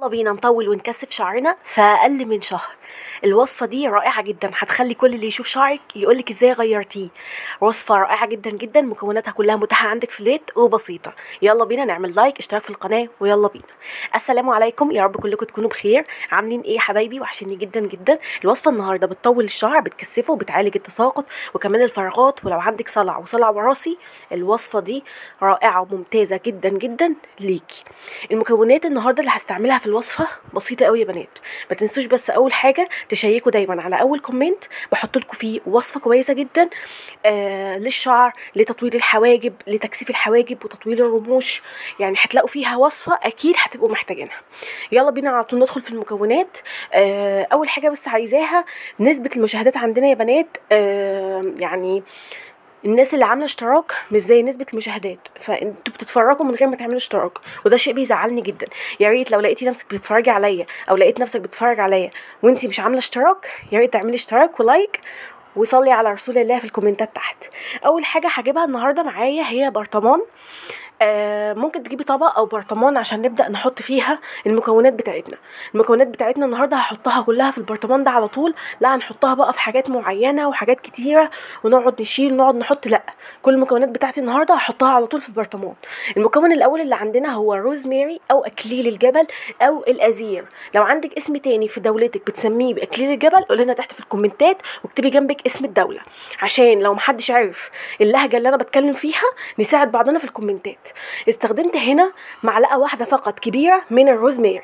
يلا بينا نطول ونكثف شعرنا في اقل من شهر الوصفه دي رائعه جدا هتخلي كل اللي يشوف شعرك يقولك ازاي غيرتيه وصفه رائعه جدا جدا مكوناتها كلها متاحه عندك في البيت وبسيطه يلا بينا نعمل لايك اشتراك في القناه ويلا بينا السلام عليكم يا رب كلكم تكونوا بخير عاملين ايه يا حبايبي وحشني جدا جدا الوصفه النهارده بتطول الشعر بتكثفه بتعالج التساقط وكمان الفراغات ولو عندك صلع وصلع وراثي الوصفه دي رائعه وممتازه جدا جدا ليكي المكونات النهارده اللي هستعملها في الوصفه بسيطه قوي يا بنات ما تنسوش بس اول حاجه تشيكوا دايما على اول كومنت بحط لكم فيه وصفه كويسه جدا آه للشعر لتطويل الحواجب لتكثيف الحواجب وتطويل الرموش يعني هتلاقوا فيها وصفه اكيد هتبقوا محتاجينها يلا بينا على طول ندخل في المكونات آه اول حاجه بس عايزاها نسبه المشاهدات عندنا يا بنات آه يعني الناس اللي عامله اشتراك مش زي نسبه المشاهدات فانتوا بتتفرجوا من غير ما تعملوا اشتراك وده شيء بيزعلني جدا يا ريت لو لقيتي نفسك بتتفرجي عليا او لقيت نفسك بتتفرج عليا وانتي مش عامله اشتراك يا ريت تعملي اشتراك ولايك وصلي على رسول الله في الكومنتات تحت اول حاجه هجيبها النهارده معايا هي برطمان آه ممكن تجيبي طبق او برطمان عشان نبدا نحط فيها المكونات بتاعتنا المكونات بتاعتنا النهارده هحطها كلها في البرطمان ده على طول لا هنحطها بقى في حاجات معينه وحاجات كتيره ونقعد نشيل ونقعد نحط لا كل المكونات بتاعتي النهارده هحطها على طول في البرطمان المكون الاول اللي عندنا هو روزماري او اكليل الجبل او الازير لو عندك اسم تاني في دولتك بتسميه باكليل الجبل قول لنا تحت في الكومنتات واكتبي جنبك اسم الدوله عشان لو محدش عارف اللهجه اللي انا بتكلم فيها نساعد بعضنا في الكومنتات استخدمت هنا معلقه واحده فقط كبيره من الروزماري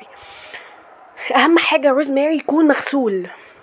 اهم حاجه الروزماري يكون مغسول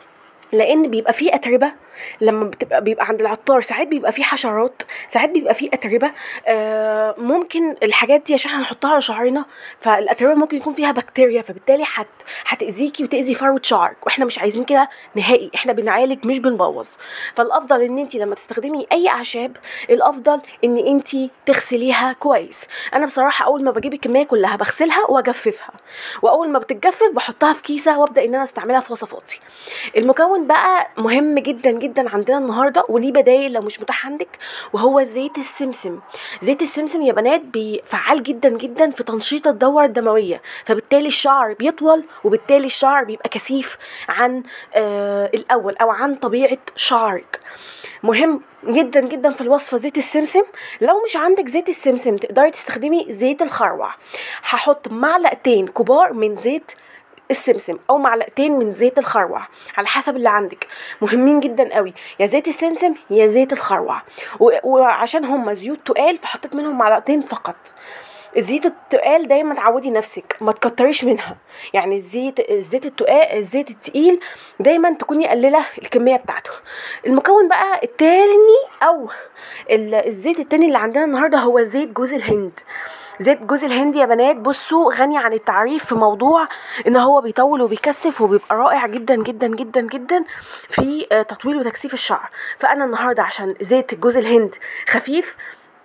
لان بيبقى فيه اتربه لما بتبقى بيبقى عند العطار ساعات بيبقى فيه حشرات ساعات بيبقى فيه اتربه آه ممكن الحاجات دي عشان هنحطها على شعرنا فالاتربه ممكن يكون فيها بكتيريا فبالتالي هت هتاذيكي وتاذي فروه شعرك واحنا مش عايزين كده نهائي احنا بنعالج مش بنبوظ فالافضل ان انت لما تستخدمي اي اعشاب الافضل ان انت تغسليها كويس انا بصراحه اول ما بجيب الكميه كلها بغسلها واجففها واول ما بتتجفف بحطها في كيسه وابدا ان انا استعملها في وصفاتي المكون بقى مهم جدا جدا عندنا النهارده وليه بدايل لو مش متاح عندك وهو زيت السمسم زيت السمسم يا بنات فعال جدا جدا في تنشيط الدوره الدمويه فبالتالي الشعر بيطول وبالتالي الشعر بيبقى كثيف عن آه الاول او عن طبيعه شعرك مهم جدا جدا في الوصفه زيت السمسم لو مش عندك زيت السمسم تقدري تستخدمي زيت الخروع هحط معلقتين كبار من زيت السمسم او معلقتين من زيت الخروع على حسب اللي عندك مهمين جدا قوي يا زيت السمسم يا زيت الخروع وعشان هما زيوت تقال فحطيت منهم معلقتين فقط الزيت التقال دايما تعودي نفسك ما تكتريش منها يعني الزيت الزيت التقال الزيت التقيل دايما تكوني قلله الكميه بتاعته المكون بقى التاني او الزيت التاني اللي عندنا النهارده هو زيت جوز الهند زيت جوز الهند يا بنات بصوا غني عن التعريف في موضوع ان هو بيطول وبيكثف وبيبقى رائع جدا جدا جدا جدا في تطويل وتكثيف الشعر فانا النهارده عشان زيت جوز الهند خفيف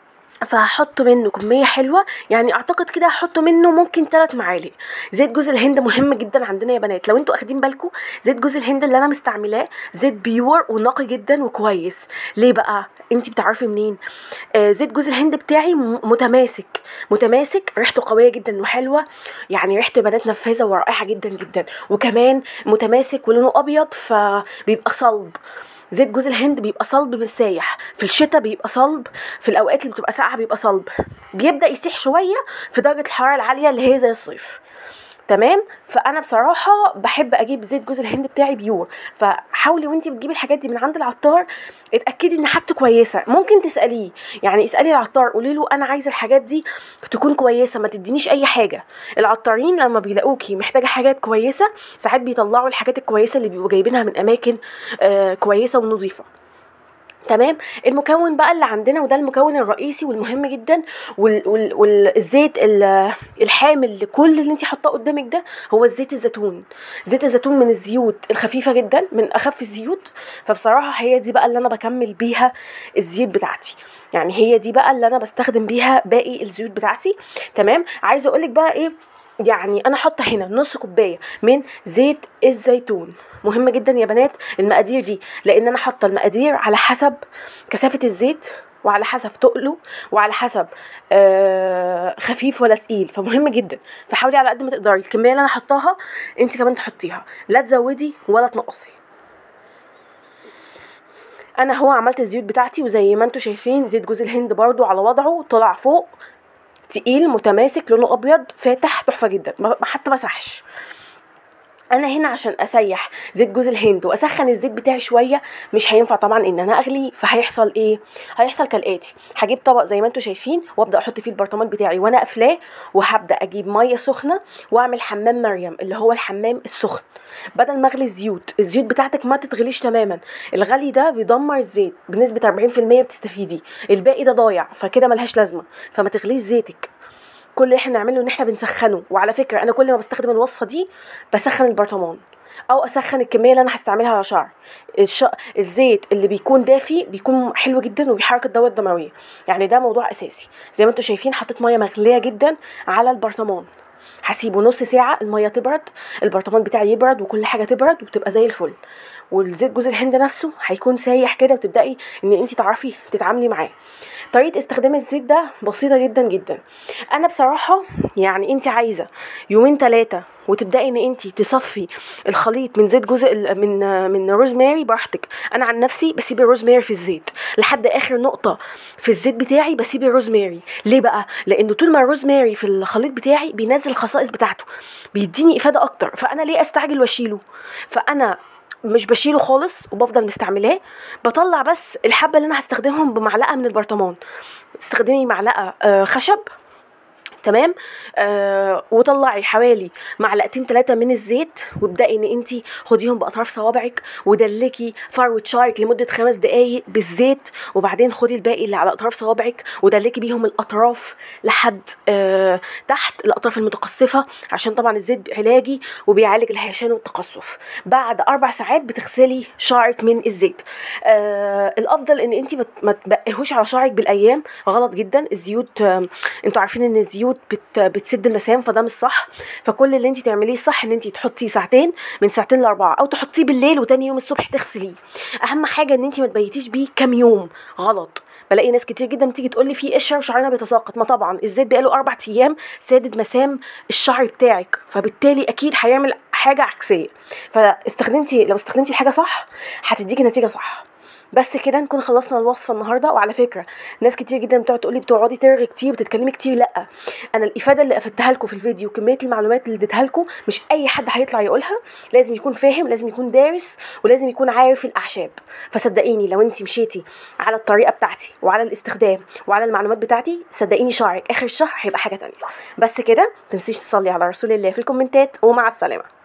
فهحط منه كميه حلوه يعني اعتقد كده هحط منه ممكن 3 معالق زيت جوز الهند مهم جدا عندنا يا بنات لو انتوا اخدين بالكم زيت جوز الهند اللي انا مستعملاه زيت بيور ونقي جدا وكويس ليه بقى انت بتعرفي منين آه زيت جوز الهند بتاعي متماسك متماسك ريحته قويه جدا وحلوه يعني ريحته يا بنات نفاذه ورائعه جدا جدا وكمان متماسك ولونه ابيض فبيبقى صلب زيت جوز الهند بيبقى صلب بالسايح في الشتاء بيبقى صلب في الاوقات اللي بتبقى ساقعه بيبقى صلب بيبدا يسيح شويه في درجه الحراره العاليه اللي هي زي الصيف تمام فانا بصراحه بحب اجيب زيت جوز الهند بتاعي بيور فحاولي وانتي بتجيبي الحاجات دي من عند العطار اتاكدي ان حاجته كويسه ممكن تساليه يعني اسالي العطار قولي له انا عايزه الحاجات دي تكون كويسه ما تدينيش اي حاجه العطارين لما بيلاقوكي محتاجه حاجات كويسه ساعات بيطلعوا الحاجات الكويسه اللي بيبقوا جايبينها من اماكن آه كويسه ونظيفه المكون بقى اللي عندنا وده المكون الرئيسي والمهم جدا وال وال والزيت الحامل لكل اللي انت حاطاه قدامك ده هو الزيت الزيتون زيت الزيتون من الزيوت الخفيفه جدا من اخف الزيوت فبصراحه هي دي بقى اللي انا بكمل بيها الزيوت بتاعتي يعني هي دي بقى اللي انا بستخدم بيها باقي الزيوت بتاعتي تمام عايزه اقولك بقى ايه يعني انا حاطه هنا نص كوبايه من زيت الزيتون مهم جدا يا بنات المقادير دي لان انا حاطه المقادير على حسب كثافه الزيت وعلى حسب تقله وعلى حسب آه خفيف ولا تقيل فمهم جدا فحاولي على قد ما تقدري الكميه اللي انا حطاها انت كمان تحطيها لا تزودي ولا تنقصي انا هو عملت الزيوت بتاعتي وزي ما انتم شايفين زيت جوز الهند برضو على وضعه طلع فوق تقيل متماسك لونه ابيض فاتح تحفه جدا ما- حتى مسحش انا هنا عشان اسيح زيت جوز الهند واسخن الزيت بتاعي شويه مش هينفع طبعا ان انا اغليه فهيحصل ايه هيحصل كالاتي هجيب طبق زي ما انتم شايفين وابدا احط فيه البرطمان بتاعي وانا قافلاه وهبدا اجيب ميه سخنه واعمل حمام مريم اللي هو الحمام السخن بدل ما اغلي الزيوت الزيوت بتاعتك ما تتغليش تماما الغلي ده بيدمر الزيت بنسبه 40% بتستفيدي الباقي ده ضايع فكده ملهاش لازمه فما تغليش زيتك كل اللي احنا نعمله ان احنا بنسخنه وعلى فكره انا كل ما بستخدم الوصفه دي بسخن البرطمان او اسخن الكميه اللي انا هستعملها على شعر الش... الزيت اللي بيكون دافي بيكون حلو جدا وبيحرك الدوره الدمويه يعني ده موضوع اساسي زي ما انتم شايفين حطيت ميه مغليه جدا على البرطمان هسيبه نص ساعة المية تبرد البرطمان بتاعي يبرد وكل حاجة تبرد وتبقى زي الفل والزيت جوز الهند نفسه هيكون سايح كده وتبدأي ان انت تعرفي تتعاملي معاه طريقة استخدام الزيت ده بسيطة جدا جدا انا بصراحة يعني انت عايزة يومين ثلاثة وتبدأي ان انت تصفي الخليط من زيت جوز ال- من من روزماري براحتك انا عن نفسي بسيب الروزماري في الزيت لحد اخر نقطة في الزيت بتاعي بسيب الروزماري ليه بقى لانه طول ما الروزماري في الخليط بتاعي بينزل الخصائص بتاعته بيديني افادة اكتر فانا ليه استعجل واشيله فانا مش بشيله خالص وبفضل مستعملاه بطلع بس الحبه اللي انا هستخدمهم بمعلقه من البرطمان تستخدمي معلقه آه، خشب تمام آه وطلعي حوالي معلقتين ثلاثه من الزيت وابداي ان انت خديهم باطراف صوابعك ودلكي فروه شعرك لمده خمس دقائق بالزيت وبعدين خدي الباقي اللي على اطراف صوابعك ودلكي بيهم الاطراف لحد آه تحت الاطراف المتقصفه عشان طبعا الزيت علاجي وبيعالج الهيشان والتقصف بعد اربع ساعات بتغسلي شعرك من الزيت آه الافضل ان انت ما تبقيهوش على شعرك بالايام غلط جدا الزيوت آه انتوا عارفين ان الزيوت بت بتسد المسام فده مش صح فكل اللي انت تعمليه صح ان انت تحطيه ساعتين من ساعتين لاربعه او تحطيه بالليل وتاني يوم الصبح تغسليه اهم حاجه ان انت ما تبيتيش بيه كام يوم غلط بلاقي ناس كتير جدا بتيجي تقول لي في قشره وشعرنا بيتساقط ما طبعا الزيت بقاله اربع ايام سادد مسام الشعر بتاعك فبالتالي اكيد هيعمل حاجه عكسيه فاستخدمتي لو استخدمتي الحاجه صح هتديكي نتيجه صح بس كده نكون خلصنا الوصفه النهارده وعلى فكره ناس كتير جدا بتقعد تقول لي بتقعدي ترغي كتير بتتكلمي كتير لا انا الافاده اللي افدتها لكم في الفيديو وكميه المعلومات اللي اديتها لكم مش اي حد هيطلع يقولها لازم يكون فاهم لازم يكون دارس ولازم يكون عارف الاعشاب فصدقيني لو انت مشيتي على الطريقه بتاعتي وعلى الاستخدام وعلى المعلومات بتاعتي صدقيني شعرك اخر الشهر هيبقى حاجه تانية بس كده متنسيش تصلي على رسول الله في الكومنتات ومع السلامه